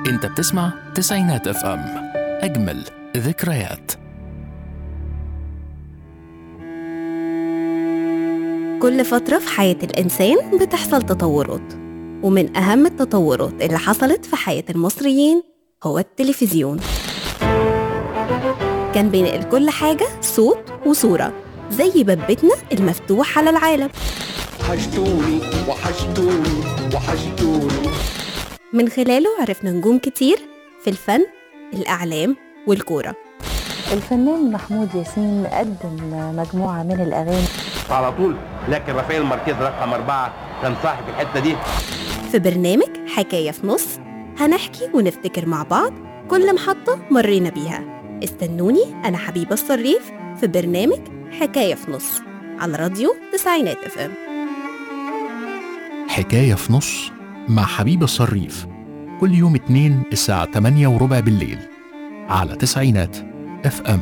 انت بتسمع تسعينات اف ام اجمل ذكريات كل فترة في حياة الإنسان بتحصل تطورات ومن أهم التطورات اللي حصلت في حياة المصريين هو التلفزيون كان بينقل كل حاجة صوت وصورة زي ببتنا المفتوح على العالم وحشتوني وحشتوني وحشتوني من خلاله عرفنا نجوم كتير في الفن الإعلام والكورة الفنان محمود ياسين قدم مجموعة من الأغاني على طول لكن رافائيل ماركيز رقم أربعة كان صاحب الحتة دي في برنامج حكاية في نص هنحكي ونفتكر مع بعض كل محطة مرينا بيها استنوني أنا حبيبة الصريف في برنامج حكاية في نص على راديو تسعينات اف ام حكاية في نص مع حبيب الصريف كل يوم اتنين الساعة 8 وربع بالليل على تسعينات اف ام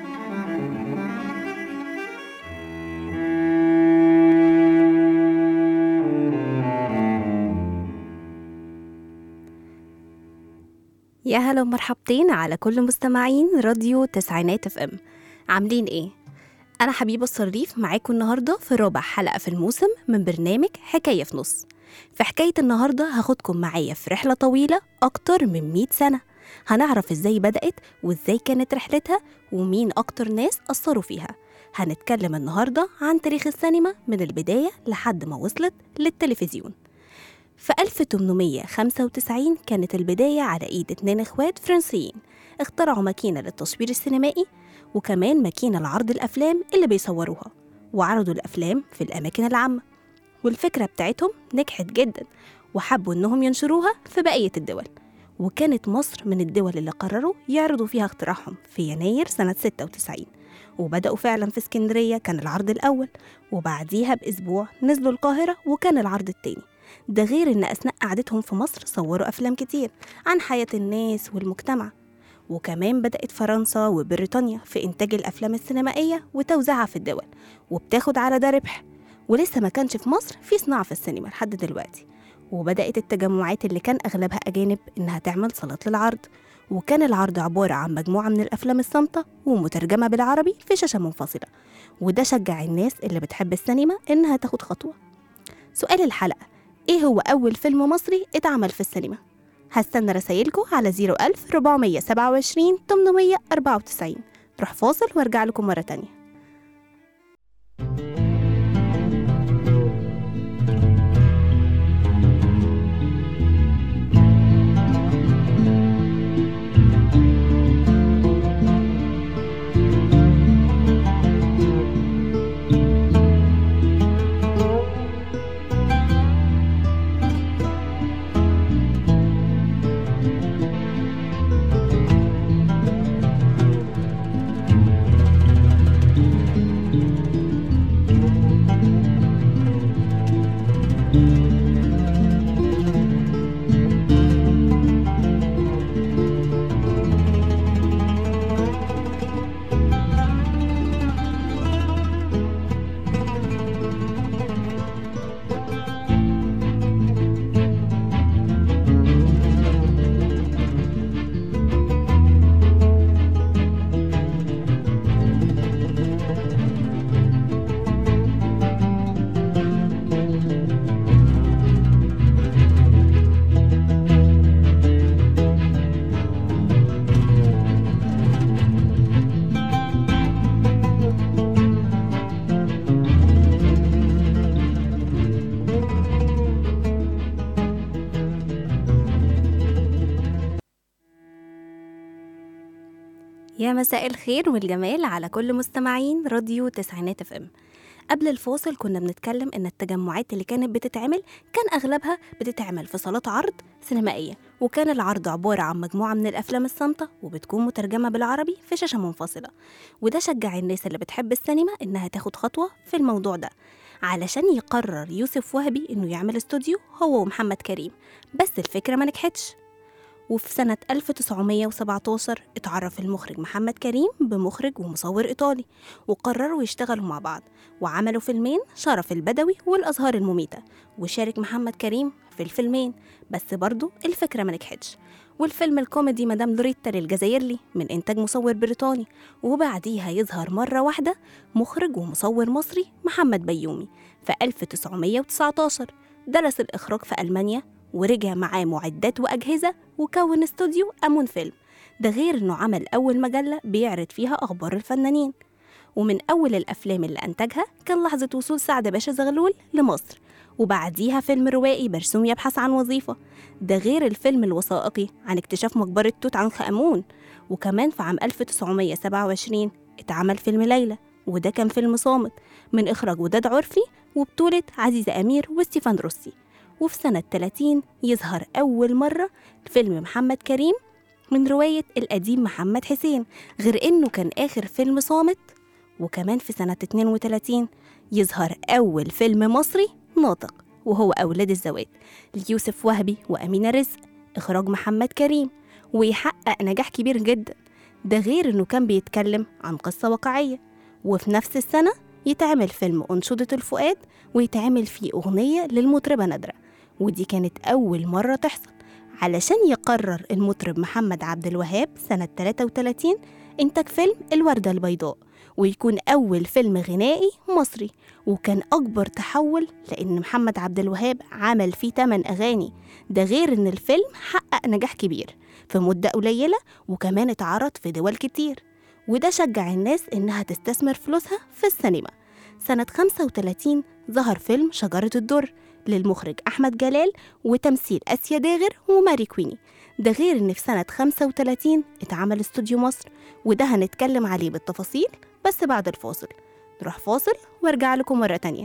يا هلا ومرحبتين على كل مستمعين راديو تسعينات اف ام عاملين ايه؟ أنا حبيبة الصريف معاكم النهاردة في رابع حلقة في الموسم من برنامج حكاية في نص في حكاية النهاردة هاخدكم معايا في رحلة طويلة أكتر من 100 سنة هنعرف ازاي بدأت وازاي كانت رحلتها ومين أكتر ناس أثروا فيها هنتكلم النهاردة عن تاريخ السينما من البداية لحد ما وصلت للتلفزيون في 1895 كانت البداية على إيد اتنين إخوات فرنسيين اخترعوا ماكينة للتصوير السينمائي وكمان ماكينة لعرض الأفلام اللي بيصوروها وعرضوا الأفلام في الأماكن العامة والفكرة بتاعتهم نجحت جدا وحبوا إنهم ينشروها في بقية الدول وكانت مصر من الدول اللي قرروا يعرضوا فيها اختراعهم في يناير سنة 96 وبدأوا فعلا في اسكندرية كان العرض الأول وبعديها بأسبوع نزلوا القاهرة وكان العرض التاني ده غير إن أثناء قعدتهم في مصر صوروا أفلام كتير عن حياة الناس والمجتمع وكمان بدأت فرنسا وبريطانيا في إنتاج الأفلام السينمائية وتوزيعها في الدول وبتاخد على ده ربح ولسه ما كانش في مصر في صناعة في السينما لحد دلوقتي وبدأت التجمعات اللي كان أغلبها أجانب إنها تعمل صالات للعرض وكان العرض عبارة عن مجموعة من الأفلام الصامتة ومترجمة بالعربي في شاشة منفصلة وده شجع الناس اللي بتحب السينما إنها تاخد خطوة سؤال الحلقة إيه هو أول فيلم مصري اتعمل في السينما؟ هستنى رسايلكم على 01000 427 894 نروح فاصل وارجع لكم مرة تانية يا مساء الخير والجمال على كل مستمعين راديو تسعينات اف ام قبل الفاصل كنا بنتكلم ان التجمعات اللي كانت بتتعمل كان اغلبها بتتعمل في صالات عرض سينمائيه وكان العرض عباره عن مجموعه من الافلام الصامته وبتكون مترجمه بالعربي في شاشه منفصله وده شجع الناس اللي بتحب السينما انها تاخد خطوه في الموضوع ده علشان يقرر يوسف وهبي انه يعمل استوديو هو ومحمد كريم بس الفكره ما نجحتش وفي سنة 1917 اتعرف المخرج محمد كريم بمخرج ومصور إيطالي وقرروا يشتغلوا مع بعض وعملوا فيلمين شرف البدوي والأزهار المميتة وشارك محمد كريم في الفيلمين بس برضو الفكرة ما نجحتش والفيلم الكوميدي مدام لوريتا للجزائرلي من إنتاج مصور بريطاني وبعديها يظهر مرة واحدة مخرج ومصور مصري محمد بيومي في 1919 درس الإخراج في ألمانيا ورجع معاه معدات وأجهزة وكون استوديو أمون فيلم ده غير إنه عمل أول مجلة بيعرض فيها أخبار الفنانين ومن أول الأفلام اللي أنتجها كان لحظة وصول سعد باشا زغلول لمصر وبعديها فيلم روائي برسوم يبحث عن وظيفة ده غير الفيلم الوثائقي عن اكتشاف مقبرة توت عنخ آمون وكمان في عام 1927 اتعمل فيلم ليلى وده كان فيلم صامت من إخراج وداد عرفي وبطولة عزيزة أمير وستيفان روسي وفي سنة 30 يظهر أول مرة فيلم محمد كريم من رواية الأديب محمد حسين غير إنه كان آخر فيلم صامت وكمان في سنة 32 يظهر أول فيلم مصري ناطق وهو أولاد الزواج ليوسف وهبي وأمينة رزق إخراج محمد كريم ويحقق نجاح كبير جدا ده غير إنه كان بيتكلم عن قصة واقعية وفي نفس السنة يتعمل فيلم أنشودة الفؤاد ويتعمل فيه أغنية للمطربة نادرة ودي كانت أول مرة تحصل علشان يقرر المطرب محمد عبد الوهاب سنة 33 إنتاج فيلم الوردة البيضاء ويكون أول فيلم غنائي مصري وكان أكبر تحول لأن محمد عبد الوهاب عمل فيه 8 أغاني ده غير إن الفيلم حقق نجاح كبير في مدة قليلة وكمان اتعرض في دول كتير وده شجع الناس إنها تستثمر فلوسها في السينما سنة 35 ظهر فيلم شجرة الدر للمخرج أحمد جلال وتمثيل آسيا داغر وماري كويني ده غير إن في سنة 35 اتعمل استوديو مصر وده هنتكلم عليه بالتفاصيل بس بعد الفاصل نروح فاصل وارجع لكم مرة تانية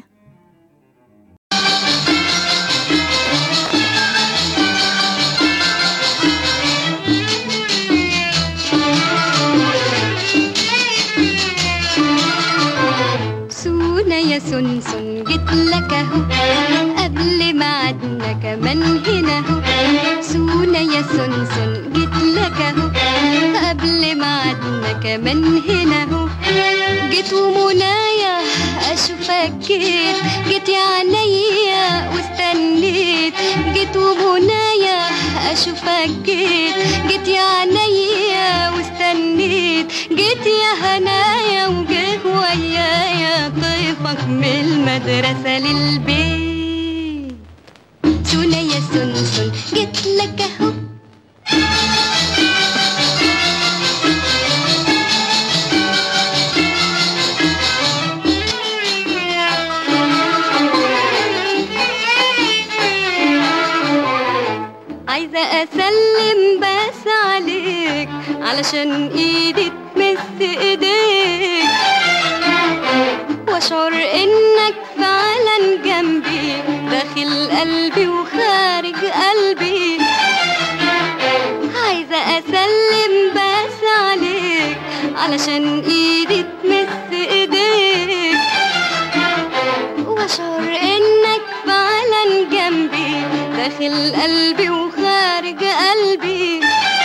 سونا يا سنسن جيت لك اهو قبل ميعادنا كمان هنا اهو سونا يا سنسن جيت لك اهو قبل ميعادنا كمان هنا اهو جيت ومنايا اشوفك جيت جيت يا عينيا واستنيت جيت ومنايا اشوفك جيت جيت يا عينيا واستنيت جيت يا هنايا وجه ويايا طيفك من المدرسة للبيت سونا يا سنسن جيت لك اهو عايزة أسلم بس عليك علشان إيدي تمس إيديك وأشعر إنك فعلا جنبي داخل قلبي وخارج قلبي عايزة أسلم بس عليك علشان إيدي تمس إيديك وأشعر إنك فعلا جنبي داخل قلبي وخارج قلبي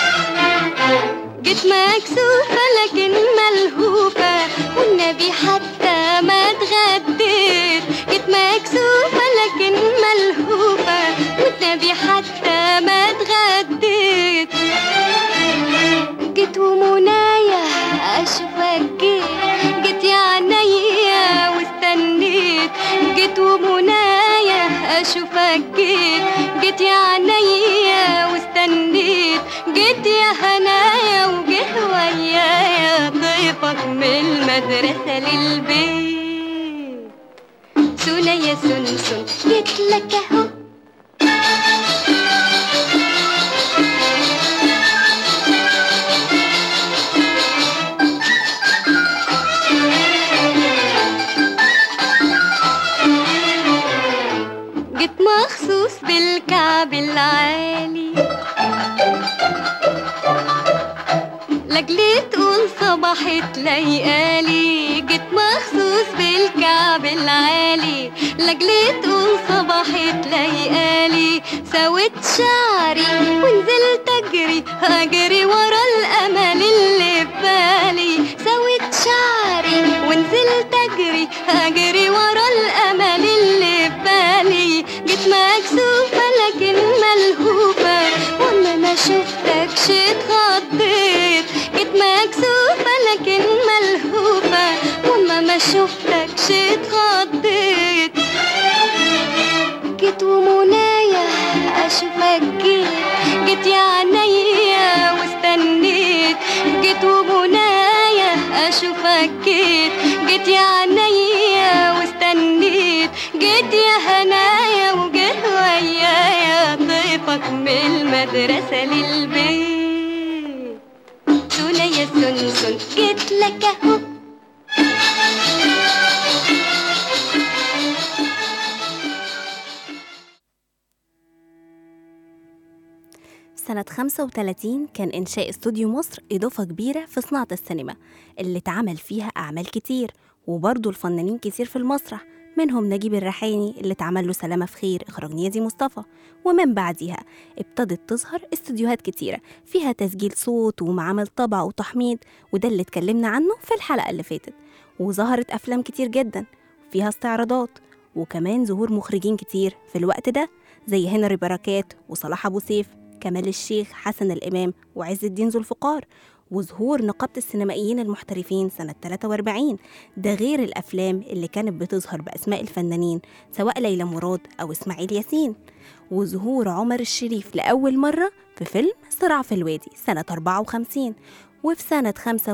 جيت مكسوفة لكن ملهوفة والنبي حتى ما اتغديت جيت مكسوفة لكن ملهوفة والنبي حتى ما اتغديت جيت ومنايا اشوفك جيت جيت يا عينيا واستنيت جيت ومنايا اشوفك جيت جيت يا عينيا واستنيت جيت يا هنايا وجه ويايا ضيفك من المدرسة للبيت سونا يا سنسن جيت لك اهو جيت مخصوص بالكعب العالي لاجل تقول صباحت ليالي جيت مخصوص بالكعب العالي لاجل تقول صباحت ليالي سويت شعري ونزلت اجري اجري ورا الامل اللي في بالي سويت شعري ونزلت اجري اجري ورا الامل اللي في بالي جيت مكسوفه لكن ملهوفه واما ما شفتك جيت يا عينيا واستنيت جيت ومنايا اشوفك جيت جيت يا عينيا واستنيت جيت يا هنايا وجيت ويايا ضيفك من المدرسة للبيت سونا يا سنسن جيت لك اهو سنة 35 كان إنشاء استوديو مصر إضافة كبيرة في صناعة السينما اللي اتعمل فيها أعمال كتير وبرضه الفنانين كتير في المسرح منهم نجيب الريحاني اللي اتعمل له سلامة في خير إخراج نيازي مصطفى ومن بعديها ابتدت تظهر استوديوهات كتيرة فيها تسجيل صوت ومعامل طبع وتحميض وده اللي اتكلمنا عنه في الحلقة اللي فاتت وظهرت أفلام كتير جدا فيها استعراضات وكمان ظهور مخرجين كتير في الوقت ده زي هنري بركات وصلاح أبو سيف كمال الشيخ حسن الإمام وعز الدين ذو الفقار وظهور نقابة السينمائيين المحترفين سنة 43 ده غير الأفلام اللي كانت بتظهر بأسماء الفنانين سواء ليلى مراد أو إسماعيل ياسين وظهور عمر الشريف لأول مرة في فيلم صراع في الوادي سنة 54 وفي سنة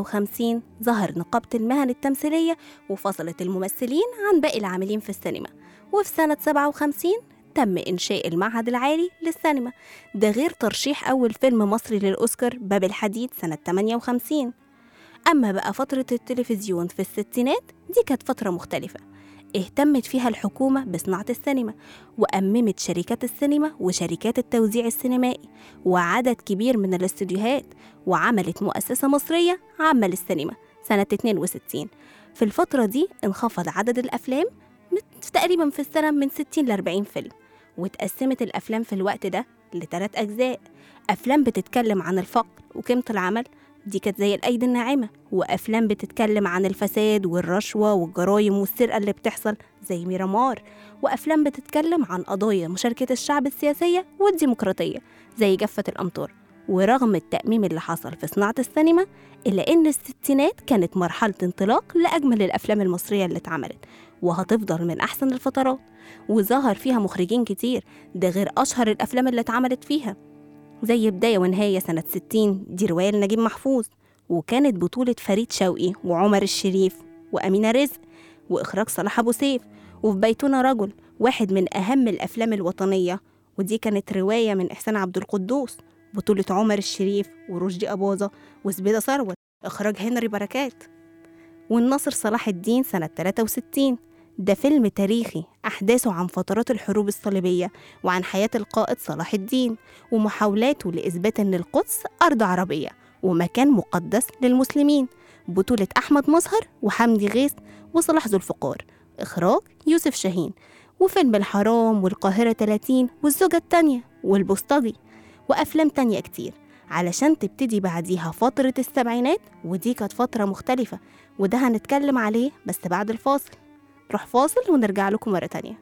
55 ظهر نقابة المهن التمثيلية وفصلت الممثلين عن باقي العاملين في السينما وفي سنة 57 تم إنشاء المعهد العالي للسينما ده غير ترشيح أول فيلم مصري للأوسكار باب الحديد سنة 58 أما بقى فترة التلفزيون في الستينات دي كانت فترة مختلفة اهتمت فيها الحكومة بصناعة السينما وأممت شركات السينما وشركات التوزيع السينمائي وعدد كبير من الاستديوهات وعملت مؤسسة مصرية عامة للسينما سنة 62 في الفترة دي انخفض عدد الأفلام مت- تقريبا في السنة من 60 ل 40 فيلم واتقسمت الأفلام في الوقت ده لثلاث أجزاء أفلام بتتكلم عن الفقر وقيمة العمل دي كانت زي الأيدي الناعمة وأفلام بتتكلم عن الفساد والرشوة والجرايم والسرقة اللي بتحصل زي ميرامار وأفلام بتتكلم عن قضايا مشاركة الشعب السياسية والديمقراطية زي جفة الأمطار ورغم التأميم اللي حصل في صناعة السينما إلا إن الستينات كانت مرحلة انطلاق لأجمل الأفلام المصرية اللي اتعملت وهتفضل من أحسن الفترات وظهر فيها مخرجين كتير ده غير أشهر الأفلام اللي اتعملت فيها زي بداية ونهاية سنة 60 دي رواية لنجيب محفوظ وكانت بطولة فريد شوقي وعمر الشريف وأمينة رزق وإخراج صلاح أبو سيف وفي بيتنا رجل واحد من أهم الأفلام الوطنية ودي كانت رواية من إحسان عبد القدوس بطولة عمر الشريف ورشدي أباظة وزبيدة ثروت إخراج هنري بركات والناصر صلاح الدين سنة 63 ده فيلم تاريخي أحداثه عن فترات الحروب الصليبية وعن حياة القائد صلاح الدين ومحاولاته لإثبات أن القدس أرض عربية ومكان مقدس للمسلمين بطولة أحمد مظهر وحمدي غيث وصلاح ذو الفقار إخراج يوسف شاهين وفيلم الحرام والقاهرة 30 والزوجة التانية والبوسطجي وأفلام تانية كتير علشان تبتدي بعديها فترة السبعينات ودي كانت فترة مختلفة وده هنتكلم عليه بس بعد الفاصل نروح فاصل ونرجع لكم مرة تانية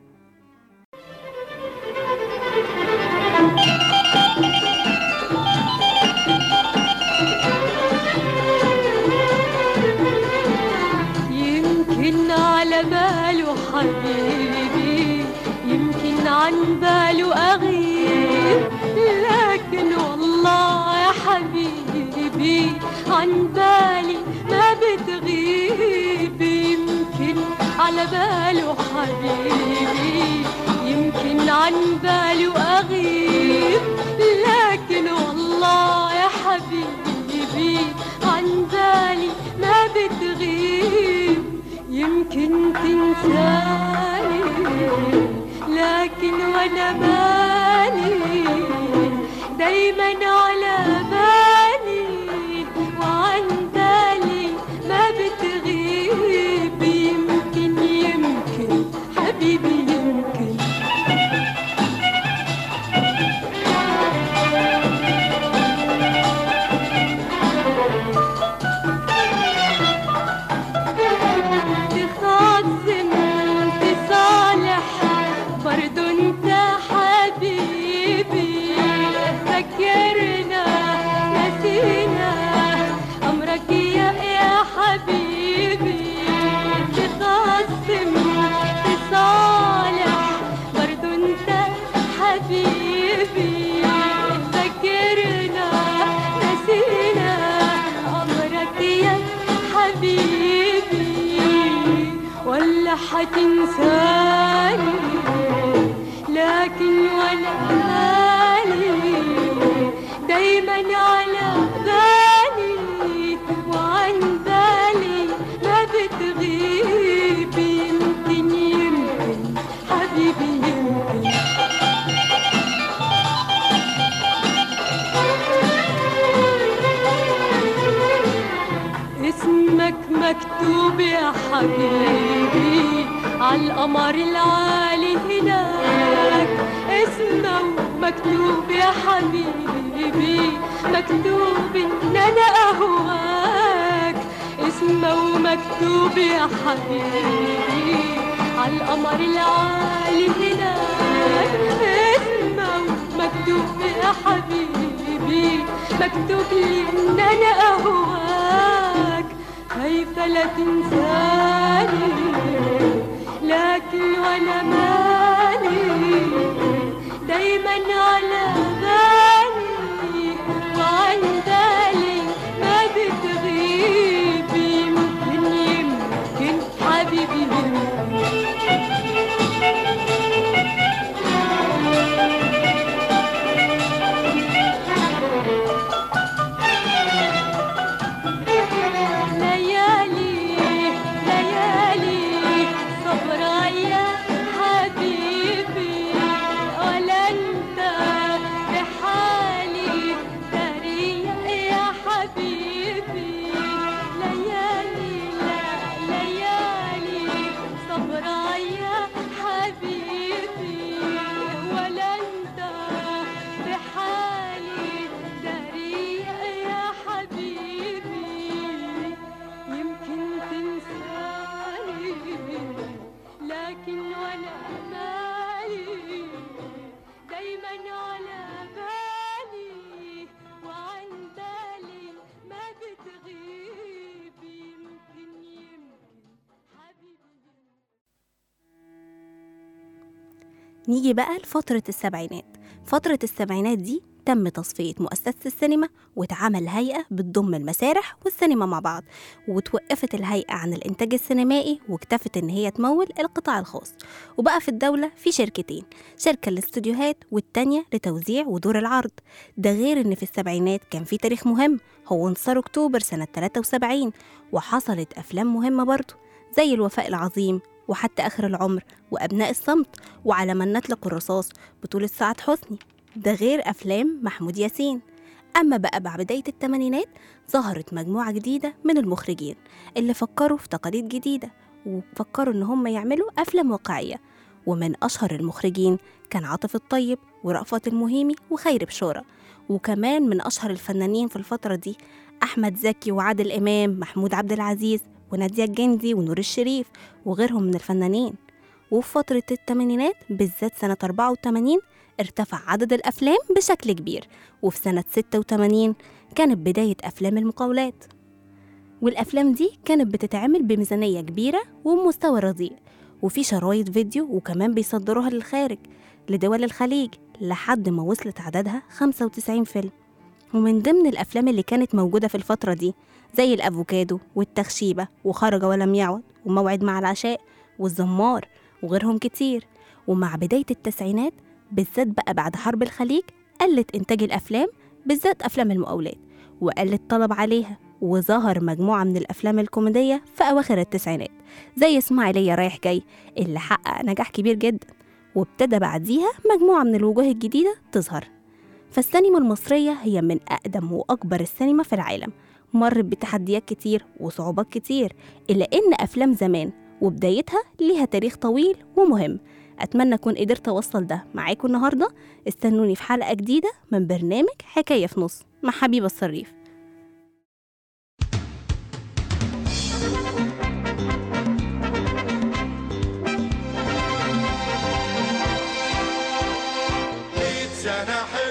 يمكن على باله حبيبي يمكن عن باله أغيب لكن والله يا حبيبي عن بالي ما بتغيب يمكن على باله حبيبي يمكن عن باله أغيب لكن والله يا حبيبي عن بالي ما بتغيب يمكن تنساني لكن وانا بالي دايما على بالي وعن بالي ما بتغيب يمكن يمكن حبيبي يمكن تخاصم تصالح برضو انت حبيبي فكرنا تنساني لكن وانا مالي دايما على بالي وعن بالي ما بتغيب يمكن يمكن حبيبي يمكن اسمك مكتوب يا حبيبي عالقمر العالي هناك اسمه مكتوب يا حبيبي مكتوب ان انا اهواك اسمه مكتوب يا حبيبي عالقمر العالي هناك اسمه مكتوب يا حبيبي مكتوب لي ان انا اهواك كيف لا تنساني لكن وانا مالي دايما على بالي وعن بالي ما بتغيب يمكن يمكن حبيبي يمكن ليالي ليالي صبرا يا حبيبي ولا انت بحالي دارية يا حبيبي ليالي لا ليالي صبرا يا حبيبي ولا انت بحالي دارية يا حبيبي يمكن تنساني لكن وانا مالي دايما على بالي وعن بالي ما بتغيب يمكن يمكن حبيبي نيجي بقى لفترة السبعينات فترة السبعينات دي تم تصفية مؤسسة السينما واتعمل هيئة بتضم المسارح والسينما مع بعض وتوقفت الهيئة عن الإنتاج السينمائي واكتفت إن هي تمول القطاع الخاص وبقى في الدولة في شركتين شركة للاستوديوهات والتانية لتوزيع ودور العرض ده غير إن في السبعينات كان في تاريخ مهم هو انتصار أكتوبر سنة 73 وحصلت أفلام مهمة برضه زي الوفاء العظيم وحتى آخر العمر وأبناء الصمت وعلى من نطلق الرصاص بطولة سعاد حسني ده غير أفلام محمود ياسين أما بقى بعد بداية التمانينات ظهرت مجموعة جديدة من المخرجين اللي فكروا في تقاليد جديدة وفكروا إن هم يعملوا أفلام واقعية ومن أشهر المخرجين كان عاطف الطيب ورأفت المهيمي وخير بشارة وكمان من أشهر الفنانين في الفترة دي أحمد زكي وعادل إمام محمود عبد العزيز ونادية الجندي ونور الشريف وغيرهم من الفنانين وفي فترة الثمانينات بالذات سنة 84 ارتفع عدد الأفلام بشكل كبير وفي سنة 86 كانت بداية أفلام المقاولات والأفلام دي كانت بتتعمل بميزانية كبيرة وبمستوى رديء وفي شرايط فيديو وكمان بيصدروها للخارج لدول الخليج لحد ما وصلت عددها 95 فيلم ومن ضمن الأفلام اللي كانت موجودة في الفترة دي زي الأفوكادو والتخشيبة وخرج ولم يعد وموعد مع العشاء والزمار وغيرهم كتير ومع بداية التسعينات بالذات بقى بعد حرب الخليج قلت إنتاج الأفلام بالذات أفلام المقاولات وقل الطلب عليها وظهر مجموعة من الأفلام الكوميدية في أواخر التسعينات زي إسماعيلية رايح جاي اللي حقق نجاح كبير جدا وابتدى بعديها مجموعة من الوجوه الجديدة تظهر فالسينما المصرية هي من أقدم وأكبر السينما في العالم مرت بتحديات كتير وصعوبات كتير إلا إن أفلام زمان وبدايتها ليها تاريخ طويل ومهم أتمنى أكون قدرت أوصل ده معاكم النهاردة استنوني في حلقة جديدة من برنامج حكاية في نص مع حبيبة الصريف مية سنة